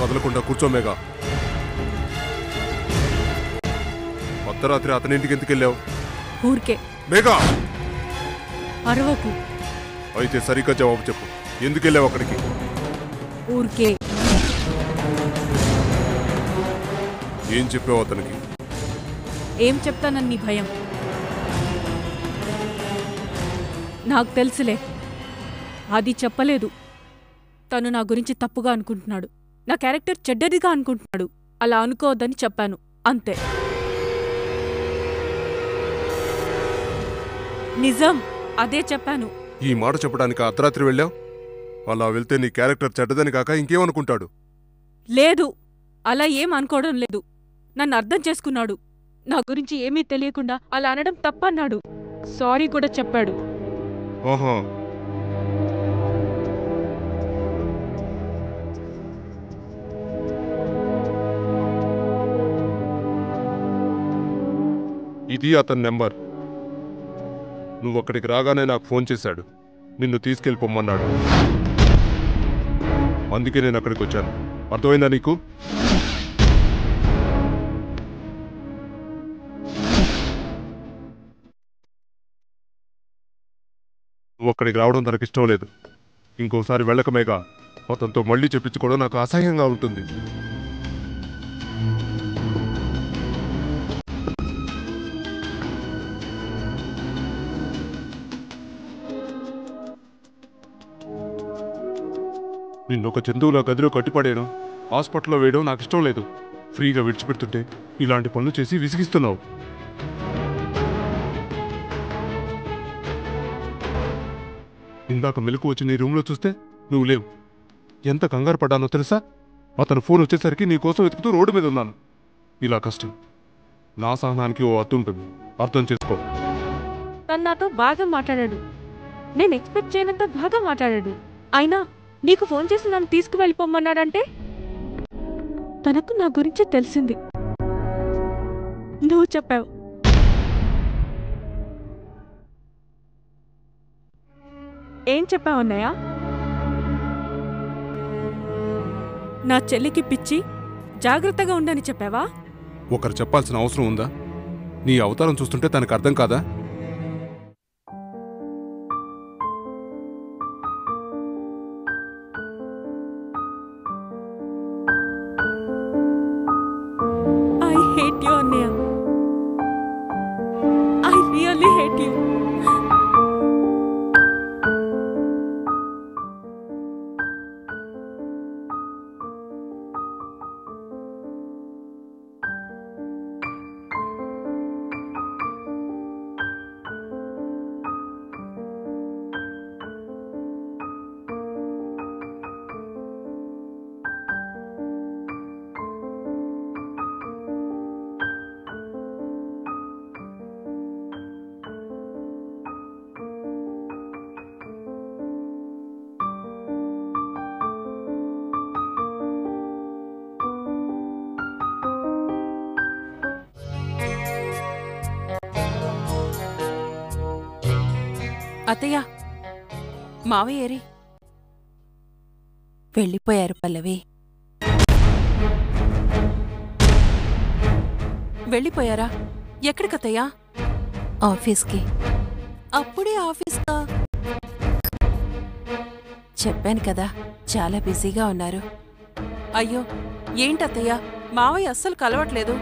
కదలకుండా కూర్చోమేగా అర్ధరాత్రి అతని ఇంటికి ఎందుకు వెళ్ళావు ఊరికే మేఘా అరవకు అయితే సరిగ్గా జవాబు చెప్పు ఎందుకు వెళ్ళావు అక్కడికి ఊరికే ఏం చెప్పావు అతనికి ఏం చెప్తానని నీ భయం నాకు తెలుసులే అది చెప్పలేదు తను నా గురించి తప్పుగా అనుకుంటున్నాడు నా క్యారెక్టర్ చెడ్డదిగా అనుకుంటున్నాడు అలా అనుకోవద్దని చెప్పాను అంతే నిజం అదే చెప్పాను ఈ మాట చెప్పడానికి అర్ధరాత్రి వెళ్ళావు అలా వెళ్తే నీ క్యారెక్టర్ చెడ్డదని కాక ఇంకేమనుకుంటాడు లేదు అలా ఏం అనుకోవడం లేదు నన్ను అర్థం చేసుకున్నాడు నా గురించి ఏమీ తెలియకుండా అలా అనడం తప్పన్నాడు సారీ కూడా చెప్పాడు ఓహో ఇది అతని నెంబర్ నువ్వు అక్కడికి రాగానే నాకు ఫోన్ చేశాడు నిన్ను తీసుకెళ్ళిపోమ్మన్నాడు అందుకే నేను అక్కడికి వచ్చాను అర్థమైందా నీకు నువ్వు అక్కడికి రావడం తనకి ఇష్టం లేదు ఇంకోసారి వెళ్ళకమేగా అతనితో మళ్ళీ చెప్పించుకోవడం నాకు అసహ్యంగా ఉంటుంది నిన్ను ఒక జంతువుల గదిలో కట్టిపడేయడం హాస్పిటల్లో వేయడం నాకు ఇష్టం లేదు ఫ్రీగా విడిచిపెడుతుంటే ఇలాంటి పనులు చేసి విసిగిస్తున్నావు ఇందాక మెలకు వచ్చి నీ రూమ్లో చూస్తే నువ్వు లేవు ఎంత కంగారు పడ్డానో తెలుసా అతను ఫోన్ వచ్చేసరికి నీ కోసం వెతుకుతూ రోడ్డు మీద ఉన్నాను ఇలా కష్టం నా సహనానికి ఓ అర్థం ఉంటుంది అర్థం చేసుకో తను నాతో బాగా మాట్లాడాడు నేను ఎక్స్పెక్ట్ చేయనంత బాగా మాట్లాడాడు అయినా నీకు ఫోన్ చేసి నన్ను తీసుకువెళ్ళిపోమన్నాడంటే తనకు నా గురించి తెలిసింది నువ్వు చెప్పావు ఏం చెప్పావు అన్నయ్య నా చెల్లికి పిచ్చి జాగ్రత్తగా ఉండని చెప్పావా ఒకరు చెప్పాల్సిన అవసరం ఉందా నీ అవతారం చూస్తుంటే తనకు అర్థం కాదా ఐ హేట్ యు అన్నయ్య ఐ రియల్లీ హేట్ యు అత్తయ్య మావయ్య ఏరి వెళ్ళిపోయారు పల్లవి వెళ్ళిపోయారా ఎక్కడికత్తయ్యా ఆఫీస్కి అప్పుడే ఆఫీస్కా చెప్పాను కదా చాలా బిజీగా ఉన్నారు అయ్యో ఏంటత్తయ్య మావయ్య అస్సలు కలవట్లేదు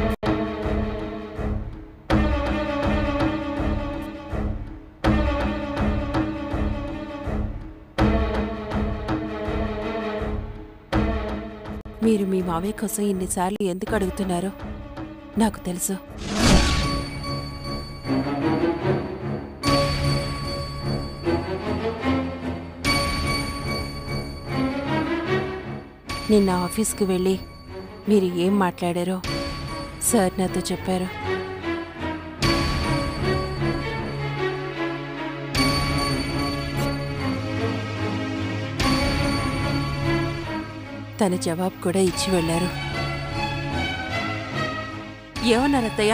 మీరు మీ మావయ్య కోసం ఇన్నిసార్లు ఎందుకు అడుగుతున్నారో నాకు తెలుసు నిన్న ఆఫీస్కి వెళ్ళి మీరు ఏం మాట్లాడారో సార్ నాతో చెప్పారు తన జవాబు కూడా ఇచ్చి వెళ్ళారు ఏమన్నారు అత్తయ్య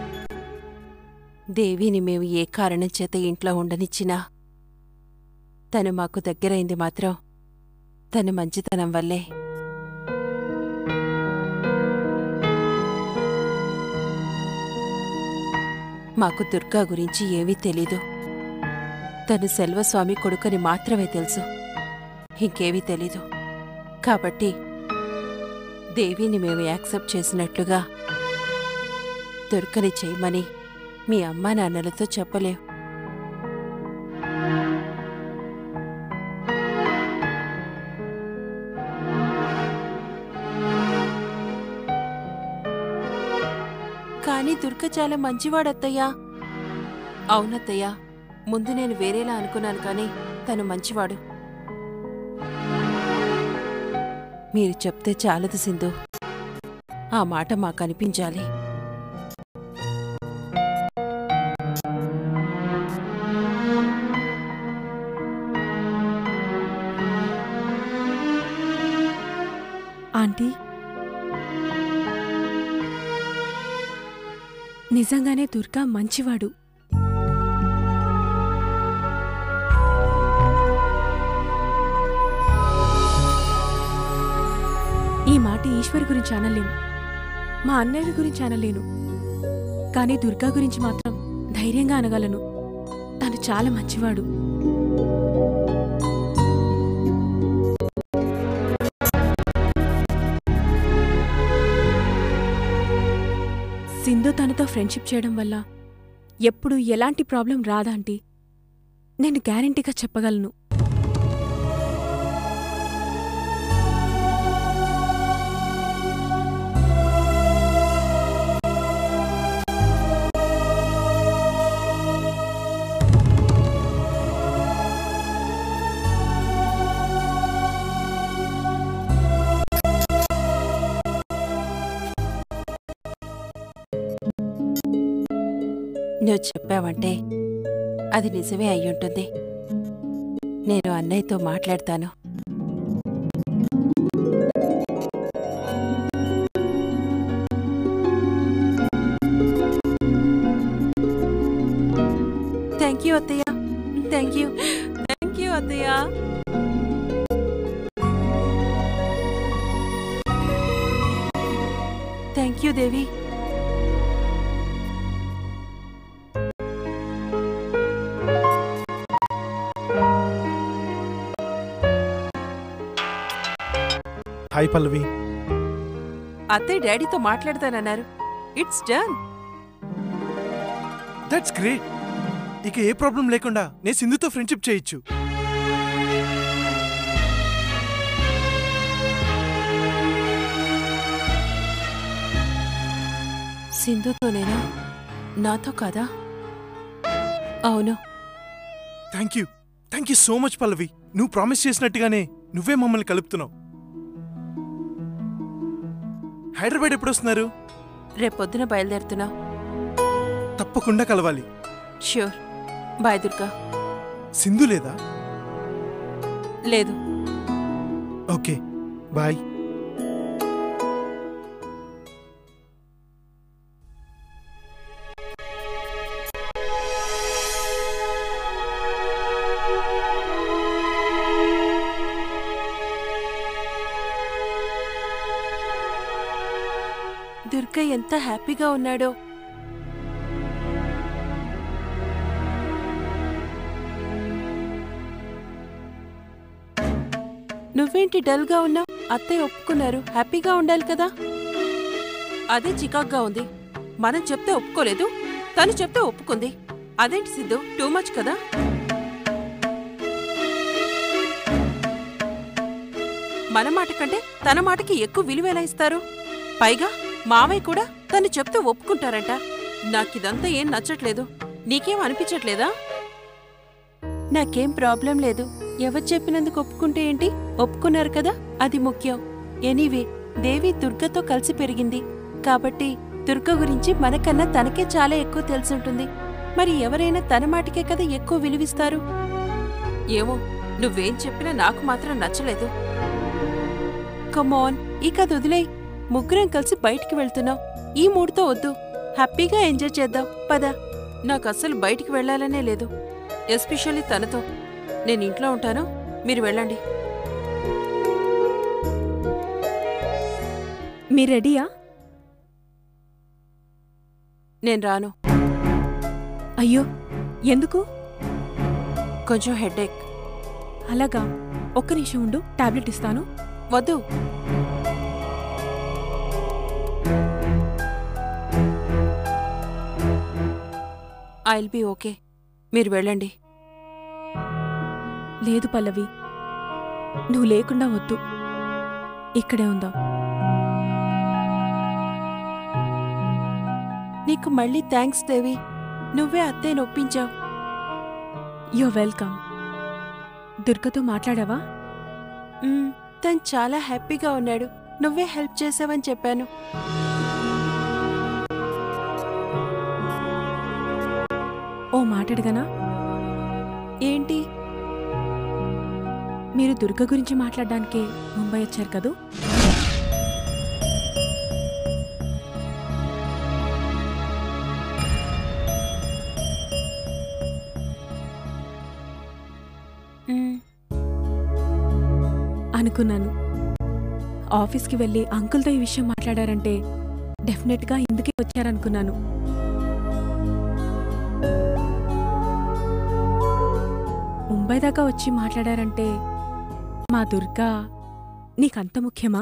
దేవిని మేము ఏ కారణం చేత ఇంట్లో ఉండనిచ్చినా తను మాకు దగ్గరైంది మాత్రం తన మంచితనం వల్లే మాకు దుర్గా గురించి ఏమీ తెలీదు తను సెల్వస్వామి కొడుకని మాత్రమే తెలుసు ఇంకేమీ తెలీదు కాబట్టి దేవిని మేము యాక్సెప్ట్ చేసినట్లుగా దుర్గని చేయమని మీ అమ్మా నాన్నలతో చెప్పలేం కానీ దుర్గ చాలా మంచివాడత్తయ్యా అవునత్తయ్యా ముందు నేను వేరేలా అనుకున్నాను కానీ తను మంచివాడు మీరు చెప్తే చాలదు సింధు ఆ మాట మాకు అనిపించాలి ఆంటీ నిజంగానే దుర్గా మంచివాడు ఈ మాట ఈశ్వర్ గురించి అనలేను మా అన్నయ్య గురించి అనలేను కానీ దుర్గా గురించి మాత్రం ధైర్యంగా అనగలను తను చాలా మంచివాడు సింధు తనతో ఫ్రెండ్షిప్ చేయడం వల్ల ఎప్పుడు ఎలాంటి ప్రాబ్లం రాదాంటీ నేను గ్యారంటీగా చెప్పగలను నువ్వు చెప్పావంటే అది నిజమే అయ్యుంటుంది నేను అన్నయ్యతో మాట్లాడతాను థ్యాంక్ యూ అత్తయ్య థ్యాంక్ యూ థ్యాంక్ యూ అత్తయ్య thank you Devi hi Pallavi అత్తయ్య డాడీతో మాట్లాడతానన్నారు ఇట్స్ డన్ దట్స్ గ్రేట్ ఇక ఏ ప్రాబ్లం లేకుండా నేను సింధుతో ఫ్రెండ్షిప్ చేయొచ్చు సింధుతోనేనా నాతో కాదా అవును thank you thank you so much Pallavi నువ్వు ప్రామిస్ చేసినట్టుగానే నువ్వే మమ్మల్ని కలుపుతున్నావు హైదరాబాద్ ఎప్పుడు వస్తున్నారు రేపొద్దున బయలుదేరుతున్నా తప్పకుండా కలవాలి ష్యూర్ బాయ్ దుర్గా సింధు లేదా లేదు ఓకే బాయ్ దుర్గా ఎంత హ్యాపీగా ఉన్నాడో నువ్వేంటి డల్గా ఉన్నావు అత్తయ్య ఒప్పుకున్నారు హ్యాపీగా ఉండాలి కదా అదే చికాగ్గా ఉంది మనం చెప్తే ఒప్పుకోలేదు తను చెప్తే ఒప్పుకుంది అదేంటి సిద్ధు టూ మచ్ కదా మన మాట కంటే తన మాటకి ఎక్కువ విలువ ఎలా ఇస్తారు పైగా మావయ్య కూడా తను చెప్తే ఒప్పుకుంటారంట నాకిదంతా ఏం నచ్చట్లేదు నీకేం అనిపించట్లేదా నాకేం ప్రాబ్లం లేదు ఎవరు చెప్పినందుకు ఒప్పుకుంటే ఏంటి ఒప్పుకున్నారు కదా అది ముఖ్యం ఎనీవే దేవి దుర్గతో కలిసి పెరిగింది కాబట్టి దుర్గ గురించి మనకన్నా తనకే చాలా ఎక్కువ తెలిసుంటుంది మరి ఎవరైనా తన మాటకే కదా ఎక్కువ విలువిస్తారు ఏమో నువ్వేం చెప్పినా నాకు మాత్రం నచ్చలేదు కమాన్ ఇక అది వదిలేయ్ ముగ్గురం కలిసి బయటికి వెళ్తున్నాం ఈ మూడుతో వద్దు హ్యాపీగా ఎంజాయ్ చేద్దాం పద నాకు అస్సలు బయటికి వెళ్ళాలనే లేదు ఎస్పెషల్లీ తనతో నేను ఇంట్లో ఉంటాను మీరు వెళ్ళండి మీరు రెడీయా నేను రాను అయ్యో ఎందుకు కొంచెం హెడేక్ అలాగా ఒక్క నిమిషం ఉండు టాబ్లెట్ ఇస్తాను వద్దు ఐల్ బి ఓకే మీరు వెళ్ళండి లేదు పల్లవి నువ్వు లేకుండా వద్దు ఇక్కడే ఉందాం నీకు మళ్ళీ థ్యాంక్స్ దేవి నువ్వే అత్తే నొప్పించావు యో వెల్కమ్ దుర్గతో మాట్లాడావా మ్మ్, తను చాలా హ్యాపీగా ఉన్నాడు నువ్వే హెల్ప్ చేసావని చెప్పాను ఓ మాట్లాడగనా ఏంటి మీరు దుర్గ గురించి మాట్లాడడానికే ముంబై వచ్చారు కదూ మ్మ్, అనుకున్నాను ఆఫీస్కి వెళ్ళి అంకుల్తో ఈ విషయం మాట్లాడారంటే డెఫినెట్గా ఇందుకే వచ్చారనుకున్నాను ముంబై దాకా వచ్చి మాట్లాడారంటే మా దుర్గా నీకంత ముఖ్యమా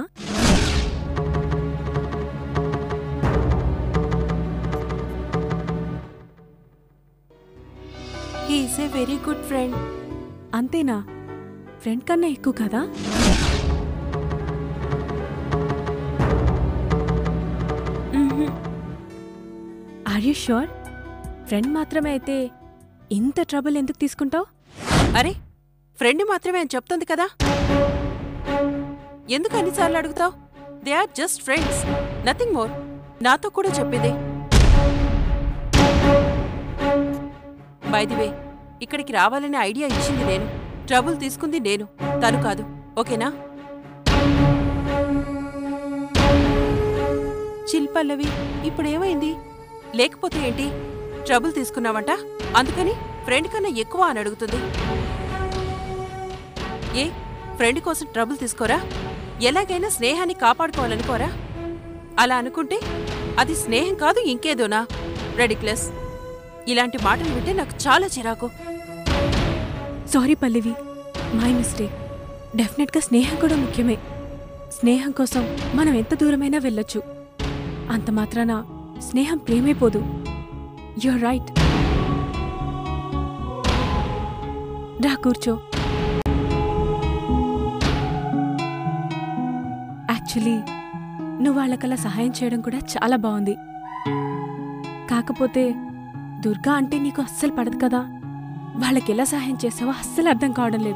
he is a very good friend అంతేనా ఫ్రెండ్ కన్నా ఎక్కువ కదా మ్మ్హ్. ఆర్ యూ షూర్ ఫ్రెండ్ మాత్రమే అయితే ఇంత ట్రబుల్ ఎందుకు తీసుకుంటావు అరే ఫ్రెండ్ మాత్రమే అని చెప్తుంది కదా ఎందుకు అన్నిసార్లు అడుగుతావు they are just friends nothing more నాతో కూడా చెప్పింది వే ఇక్కడికి రావాలనే ఐడియా ఇచ్చింది నేను ట్రబుల్ తీసుకుంది నేను తను కాదు ఓకేనా చిల్పల్లవి ఇప్పుడేమైంది లేకపోతే ఏంటి ట్రబుల్ తీసుకున్నావంట అందుకని ఫ్రెండ్ కన్నా ఎక్కువ అని అడుగుతుంది ఏ ఫ్రెండ్ కోసం ట్రబుల్ తీసుకోరా ఎలాగైనా స్నేహాన్ని కాపాడుకోవాలనుకోరా అలా అనుకుంటే అది స్నేహం కాదు ఇంకేదోనా రెడిక్లెస్ ఇలాంటి మాటలు వింటే నాకు చాలా చిరాకు సారీ పల్లవి మై మిస్టేక్ డెఫినెట్గా స్నేహం కూడా ముఖ్యమే స్నేహం కోసం మనం ఎంత దూరమైనా వెళ్ళొచ్చు అంత మాత్రాన స్నేహం ప్రేమైపోదు యూర్ రైట్ రా కూర్చో యాక్చువల్లీ నువ్వు వాళ్ళకలా సహాయం చేయడం కూడా చాలా బాగుంది కాకపోతే దుర్గా అంటే నీకు అస్సలు పడదు కదా వాళ్ళకి ఎలా సహాయం చేసావో అస్సలు అర్థం కావడం లేదు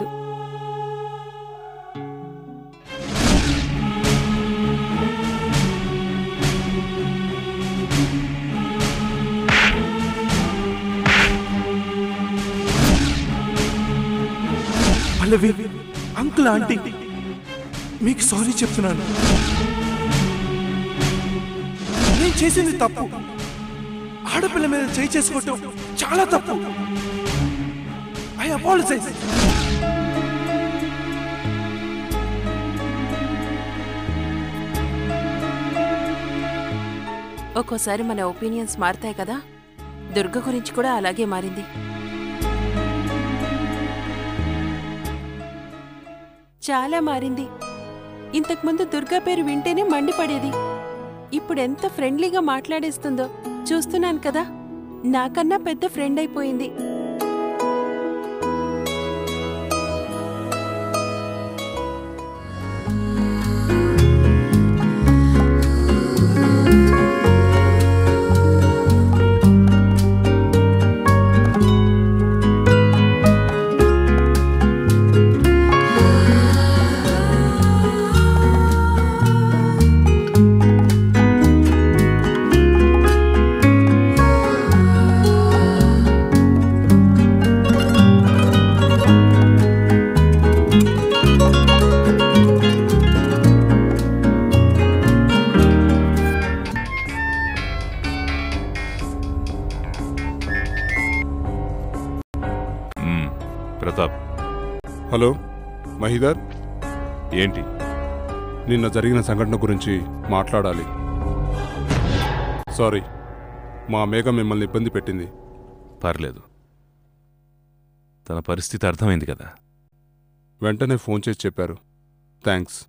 పల్లవి అంకుల్ ఆంటీ మీకు సారీ చెప్తున్నాను నేను చేసింది తప్పు ఆడపిల్ల మీద చేయి చేసుకోవటం చాలా తప్పు ఐ అపాలజైజ్ ఒక్కోసారి మన ఒపీనియన్స్ మారుతాయి కదా దుర్గ గురించి కూడా అలాగే మారింది చాలా మారింది ఇంతకుముందు దుర్గా పేరు వింటేనే మండిపడేది ఇప్పుడెంత ఫ్రెండ్లీగా మాట్లాడేస్తుందో చూస్తున్నాను కదా నాకన్నా పెద్ద ఫ్రెండ్ అయిపోయింది హలో మహిదర్ ఏంటి నిన్న జరిగిన సంఘటన గురించి మాట్లాడాలి సారీ మా మేఘ మిమ్మల్ని ఇబ్బంది పెట్టింది పర్లేదు తన పరిస్థితి అర్థమైంది కదా వెంటనే ఫోన్ చేసి చెప్పారు థ్యాంక్స్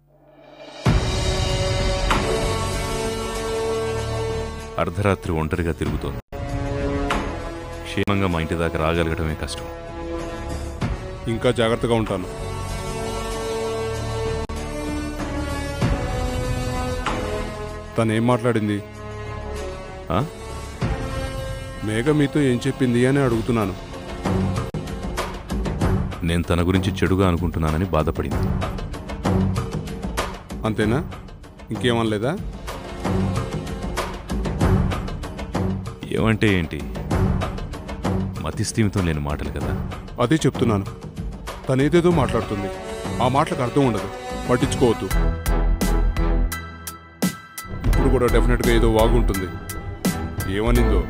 అర్ధరాత్రి ఒంటరిగా తిరుగుతోంది క్షేమంగా మా ఇంటి దాకా రాగలగడమే కష్టం ఇంకా జాగ్రత్తగా ఉంటాను తను ఏం మాట్లాడింది ఆ? మేఘ మీతో ఏం చెప్పింది అని అడుగుతున్నాను నేను తన గురించి చెడుగా అనుకుంటున్నానని బాధపడింది అంతేనా ఇంకేమనలేదా ఏమంటే ఏంటి మతిస్థిమితం లేని మాటలు కదా అదే చెప్తున్నాను తనేదేదో మాట్లాడుతుంది ఆ మాటలకు అర్థం ఉండదు పట్టించుకోవద్దు ఇప్పుడు కూడా డెఫినెట్గా ఏదో వాగుంటుంది ఏమనిందో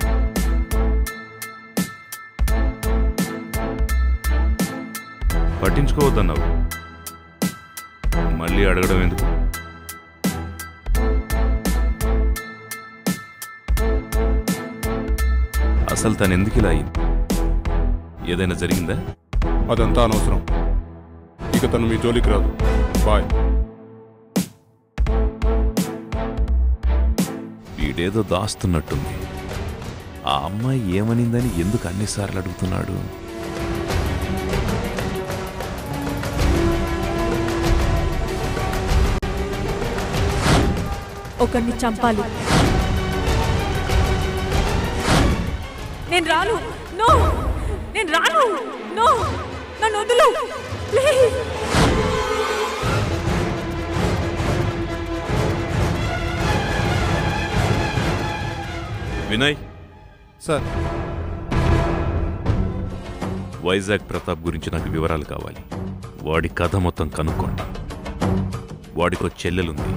పట్టించుకోవద్దన్నావు మళ్ళీ అడగడం ఎందుకు అసలు తను ఎందుకు ఇలా అయింది ఏదైనా జరిగిందా అదంతా అనవసరం ఇక తను మీ జోలికి రాదు బాయ్ వీడేదో దాస్తున్నట్టుంది ఆ అమ్మాయి ఏమనిందని ఎందుకు అన్నిసార్లు అడుగుతున్నాడు ఒకరిని చంపాలి నేను రాను నో నేను రాను నో నన్ను వదులు ప్లీజ్ వినయ్ సార్ వైజాగ్ ప్రతాప్ గురించి నాకు వివరాలు కావాలి వాడి కథ మొత్తం కనుక్కోండి వాడికో చెల్లెలుంది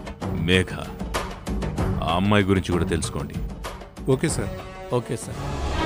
మేఘ ఆ అమ్మాయి గురించి కూడా తెలుసుకోండి ఓకే సార్ ఓకే సార్